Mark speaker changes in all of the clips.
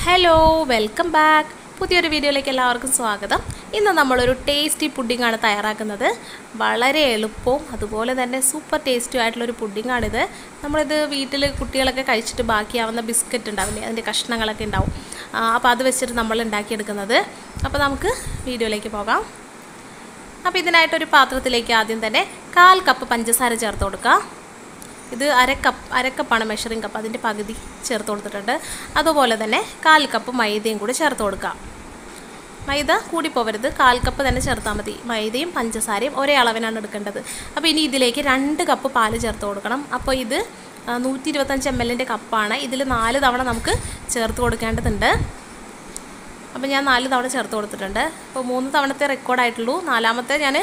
Speaker 1: hello welcome back പുതിയൊരു വീഡിയോയിലേക്ക് എല്ലാവർക്കും സ്വാഗതം ഇന്ന് നമ്മളൊരു ടേസ്റ്റി പുഡിങ്ങാണ് തയ്യാറാക്കുന്നത് വളരെ എളുപ്പവും അതുപോലെ തന്നെ സൂപ്പർ ടേസ്റ്റിയും ആയിട്ടുള്ളൊരു പുഡിങ്ങാണിത് നമ്മളിത് വീട്ടിൽ കുട്ടികളൊക്കെ കഴിച്ചിട്ട് ബാക്കിയാവുന്ന ബിസ്ക്കറ്റ് ഉണ്ടാവില്ലേ അതിൻ്റെ കഷ്ണങ്ങളൊക്കെ ഉണ്ടാവും അപ്പോൾ അത് വെച്ചിട്ട് നമ്മൾ ഉണ്ടാക്കിയെടുക്കുന്നത് അപ്പോൾ നമുക്ക് വീഡിയോയിലേക്ക് പോകാം അപ്പോൾ ഇതിനായിട്ടൊരു പാത്രത്തിലേക്ക് ആദ്യം തന്നെ കാൽ കപ്പ് പഞ്ചസാര ചേർത്ത് കൊടുക്കുക ഇത് അരക്കപ്പ് അരക്കപ്പാണ് മെഷറിംഗ് കപ്പ് അതിൻ്റെ പകുതി ചേർത്ത് കൊടുത്തിട്ടുണ്ട് അതുപോലെ തന്നെ കാൽ കപ്പ് മൈദയും കൂടി ചേർത്ത് കൊടുക്കുക മൈദ കൂടി പോവരുത് കാൽ കപ്പ് തന്നെ ചേർത്താൽ മതി മൈദയും പഞ്ചസാരയും ഒരേ അളവിനാണ് എടുക്കേണ്ടത് അപ്പോൾ ഇനി ഇതിലേക്ക് രണ്ട് കപ്പ് പാല് ചേർത്ത് കൊടുക്കണം അപ്പോൾ ഇത് നൂറ്റി ഇരുപത്തഞ്ച് എം എല്ലിൻ്റെ കപ്പാണ് ഇതിൽ നാല് തവണ നമുക്ക് ചേർത്ത് കൊടുക്കേണ്ടതുണ്ട് അപ്പോൾ ഞാൻ നാല് തവണ ചേർത്ത് കൊടുത്തിട്ടുണ്ട് അപ്പോൾ മൂന്ന് തവണത്തെ റെക്കോർഡായിട്ടുള്ളൂ നാലാമത്തെ ഞാൻ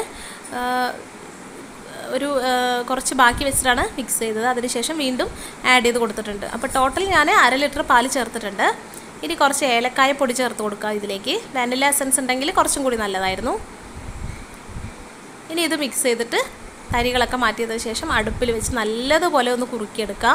Speaker 1: ഒരു കുറച്ച് ബാക്കി വെച്ചിട്ടാണ് മിക്സ് ചെയ്തത് അതിനുശേഷം വീണ്ടും ആഡ് ചെയ്ത് കൊടുത്തിട്ടുണ്ട് അപ്പോൾ ടോട്ടൽ ഞാൻ അര ലിറ്റർ പാല് ചേർത്തിട്ടുണ്ട് ഇനി കുറച്ച് ഏലക്കായ പൊടി ചേർത്ത് കൊടുക്കുക ഇതിലേക്ക് വാനില എസൻസ് ഉണ്ടെങ്കിൽ കുറച്ചും കൂടി നല്ലതായിരുന്നു ഇനി ഇത് മിക്സ് ചെയ്തിട്ട് തരികളൊക്കെ മാറ്റിയതിന് ശേഷം അടുപ്പിൽ വെച്ച് നല്ലതുപോലെ ഒന്ന് കുറുക്കിയെടുക്കുക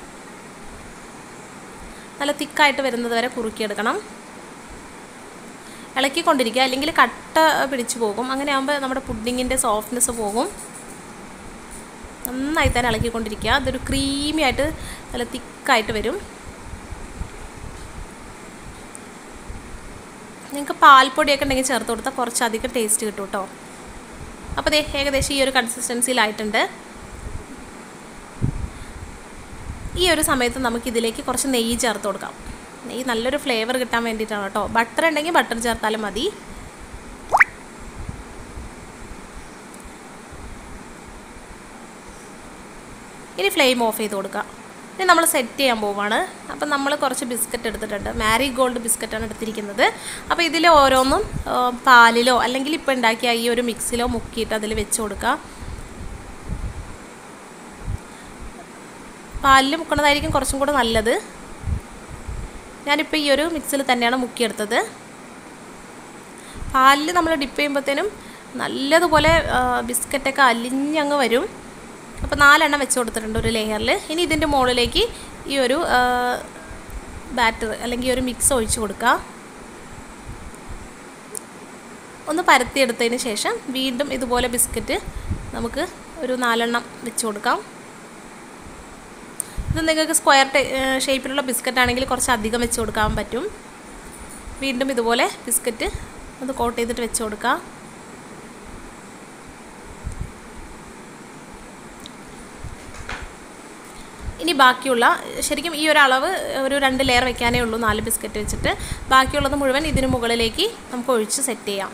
Speaker 1: നല്ല തിക്കായിട്ട് വരുന്നത് വരെ കുറുക്കിയെടുക്കണം ഇളക്കിക്കൊണ്ടിരിക്കുക അല്ലെങ്കിൽ കട്ട പിടിച്ചു പോകും അങ്ങനെ ആകുമ്പോൾ നമ്മുടെ പുഡിങ്ങിൻ്റെ സോഫ്റ്റ്നെസ് പോകും നന്നായി തന്നെ ഇളക്കിക്കൊണ്ടിരിക്കുക അതൊരു ക്രീമി ആയിട്ട് നല്ല തിക്കായിട്ട് വരും നിങ്ങൾക്ക് പാൽപ്പൊടിയൊക്കെ ഉണ്ടെങ്കിൽ ചേർത്ത് കൊടുത്താൽ കുറച്ചധികം ടേസ്റ്റ് കിട്ടും കേട്ടോ അപ്പോൾ ദേ ഏകദേശം ഈ ഒരു കൺസിസ്റ്റൻസിയിലായിട്ടുണ്ട് ഈ ഒരു സമയത്ത് നമുക്കിതിലേക്ക് കുറച്ച് നെയ്യ് ചേർത്ത് കൊടുക്കാം നെയ്യ് നല്ലൊരു ഫ്ലേവർ കിട്ടാൻ വേണ്ടിയിട്ടാണ് കേട്ടോ ബട്ടർ ഉണ്ടെങ്കിൽ ബട്ടർ ചേർത്താലും മതി ഇനി ഫ്ലെയിം ഓഫ് ചെയ്ത് കൊടുക്കുക ഇനി നമ്മൾ സെറ്റ് ചെയ്യാൻ പോവാണ് അപ്പം നമ്മൾ കുറച്ച് ബിസ്ക്കറ്റ് എടുത്തിട്ടുണ്ട് മാരി ഗോൾഡ് ബിസ്ക്കറ്റാണ് എടുത്തിരിക്കുന്നത് അപ്പോൾ ഇതിൽ ഓരോന്നും പാലിലോ അല്ലെങ്കിൽ ഇപ്പോൾ ഉണ്ടാക്കിയ ഈ ഒരു മിക്സിലോ മുക്കിയിട്ട് അതിൽ വെച്ച് കൊടുക്കുക പാലിൽ മുക്കണതായിരിക്കും കുറച്ചും കൂടെ നല്ലത് ഞാനിപ്പോൾ ഈ ഒരു മിക്സിൽ തന്നെയാണ് മുക്കിയെടുത്തത് പാലിൽ നമ്മൾ ഡിപ്പ് ചെയ്യുമ്പോഴത്തേനും നല്ലതുപോലെ ബിസ്ക്കറ്റൊക്കെ അലിഞ്ഞങ്ങ് വരും അപ്പോൾ നാലെണ്ണം വെച്ച് കൊടുത്തിട്ടുണ്ട് ഒരു ലെയറിൽ ഇനി ഇതിൻ്റെ മുകളിലേക്ക് ഈ ഒരു ബാറ്റർ അല്ലെങ്കിൽ ഈ ഒരു മിക്സ് ഒഴിച്ച് കൊടുക്കുക ഒന്ന് പരത്തിയെടുത്തതിന് ശേഷം വീണ്ടും ഇതുപോലെ ബിസ്ക്കറ്റ് നമുക്ക് ഒരു നാലെണ്ണം വെച്ച് കൊടുക്കാം ഇത് നിങ്ങൾക്ക് സ്ക്വയർ ഷേപ്പിലുള്ള ബിസ്ക്കറ്റ് ആണെങ്കിൽ കുറച്ച് അധികം വെച്ച് കൊടുക്കാൻ പറ്റും വീണ്ടും ഇതുപോലെ ബിസ്ക്കറ്റ് ഒന്ന് കോട്ട് ചെയ്തിട്ട് വെച്ച് കൊടുക്കുക ഇനി ബാക്കിയുള്ള ശരിക്കും ഈ ഒരു അളവ് ഒരു രണ്ട് ലെയർ വെക്കാനേ ഉള്ളൂ നാല് ബിസ്ക്കറ്റ് വെച്ചിട്ട് ബാക്കിയുള്ളത് മുഴുവൻ ഇതിന് മുകളിലേക്ക് നമുക്ക് ഒഴിച്ച് സെറ്റ് ചെയ്യാം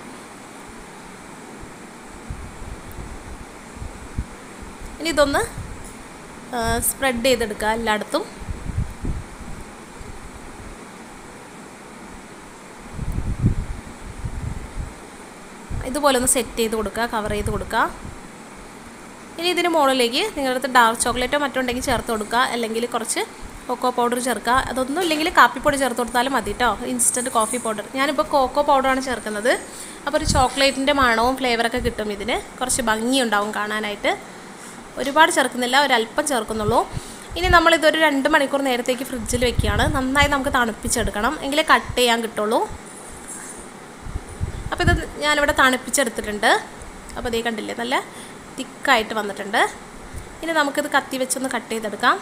Speaker 1: ഇനി ഇതൊന്ന് സ്പ്രെഡ് ചെയ്തെടുക്കുക എല്ലായിടത്തും ഇതുപോലെ ഒന്ന് സെറ്റ് ചെയ്ത് കൊടുക്കുക കവർ ചെയ്ത് കൊടുക്കുക ഇനി ഇതിന് മുകളിലേക്ക് നിങ്ങളുടെ അടുത്ത് ഡാർക്ക് ചോക്ലേറ്റോ മറ്റോ ഉണ്ടെങ്കിൽ ചേർത്ത് കൊടുക്കുക അല്ലെങ്കിൽ കുറച്ച് കൊക്കോ പൗഡർ ചേർക്കുക അതൊന്നും ഇല്ലെങ്കിൽ കാപ്പിപ്പൊടി ചേർത്ത് കൊടുത്താലും മതി കേട്ടോ ഇൻസ്റ്റൻറ്റ് കോഫി പൗഡർ ഞാനിപ്പോൾ കോക്കോ പൗഡറാണ് ചേർക്കുന്നത് അപ്പോൾ ഒരു ചോക്ലേറ്റിൻ്റെ മണവും ഫ്ലേവറൊക്കെ കിട്ടും ഇതിന് കുറച്ച് ഭംഗിയുണ്ടാവും കാണാനായിട്ട് ഒരുപാട് ചേർക്കുന്നില്ല ഒരല്പം ചേർക്കുന്നുള്ളൂ ഇനി നമ്മളിതൊരു രണ്ട് മണിക്കൂർ നേരത്തേക്ക് ഫ്രിഡ്ജിൽ വെക്കുകയാണ് നന്നായി നമുക്ക് തണുപ്പിച്ചെടുക്കണം എങ്കിലേ കട്ട് ചെയ്യാൻ കിട്ടുള്ളൂ അപ്പോൾ ഇത് ഞാനിവിടെ തണുപ്പിച്ചെടുത്തിട്ടുണ്ട് അപ്പോൾ ഇതേ കണ്ടില്ലേ നല്ല തിക്കായിട്ട് വന്നിട്ടുണ്ട് ഇനി നമുക്കിത് കത്തി വെച്ചൊന്ന് കട്ട് ചെയ്തെടുക്കാം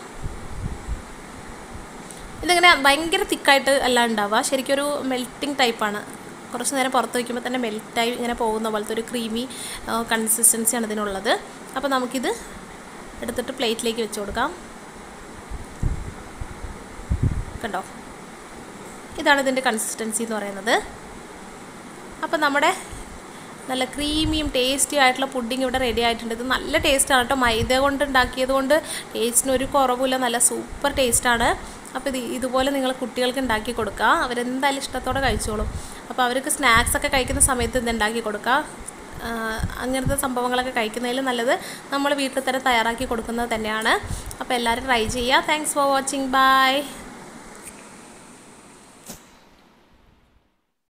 Speaker 1: ഇതിങ്ങനെ ഭയങ്കര തിക്കായിട്ട് അല്ല ഉണ്ടാവുക ശരിക്കും ഒരു മെൽറ്റിംഗ് ടൈപ്പാണ് കുറച്ച് നേരം പുറത്ത് വയ്ക്കുമ്പോൾ തന്നെ മെൽറ്റായി ഇങ്ങനെ പോകുന്ന പോലത്തെ ഒരു ക്രീമി കൺസിസ്റ്റൻസിയാണ് ഇതിനുള്ളത് അപ്പോൾ നമുക്കിത് എടുത്തിട്ട് പ്ലേറ്റിലേക്ക് വെച്ച് കൊടുക്കാം കണ്ടോ ഇതാണ് ഇതിൻ്റെ കൺസിസ്റ്റൻസി എന്ന് പറയുന്നത് അപ്പോൾ നമ്മുടെ നല്ല ക്രീമിയും ടേസ്റ്റിയും ആയിട്ടുള്ള പുഡിങ് ഇവിടെ റെഡി ആയിട്ടുണ്ട് ഇത് നല്ല ടേസ്റ്റാണ് കേട്ടോ മൈദ കൊണ്ട് ഉണ്ടാക്കിയത് കൊണ്ട് ടേസ്റ്റിന് ഒരു കുറവില്ല നല്ല സൂപ്പർ ടേസ്റ്റാണ് അപ്പോൾ ഇത് ഇതുപോലെ നിങ്ങൾ കുട്ടികൾക്ക് ഉണ്ടാക്കി കൊടുക്കുക അവരെന്തായാലും ഇഷ്ടത്തോടെ കഴിച്ചോളും അപ്പോൾ അവർക്ക് സ്നാക്സ് ഒക്കെ കഴിക്കുന്ന സമയത്ത് ഇത് ഉണ്ടാക്കി കൊടുക്കുക അങ്ങനത്തെ സംഭവങ്ങളൊക്കെ കഴിക്കുന്നതിൽ നല്ലത് നമ്മൾ വീട്ടിൽ തന്നെ തയ്യാറാക്കി കൊടുക്കുന്നത് തന്നെയാണ് അപ്പോൾ എല്ലാവരും ട്രൈ ചെയ്യുക താങ്ക്സ് ഫോർ വാച്ചിങ് ബൈ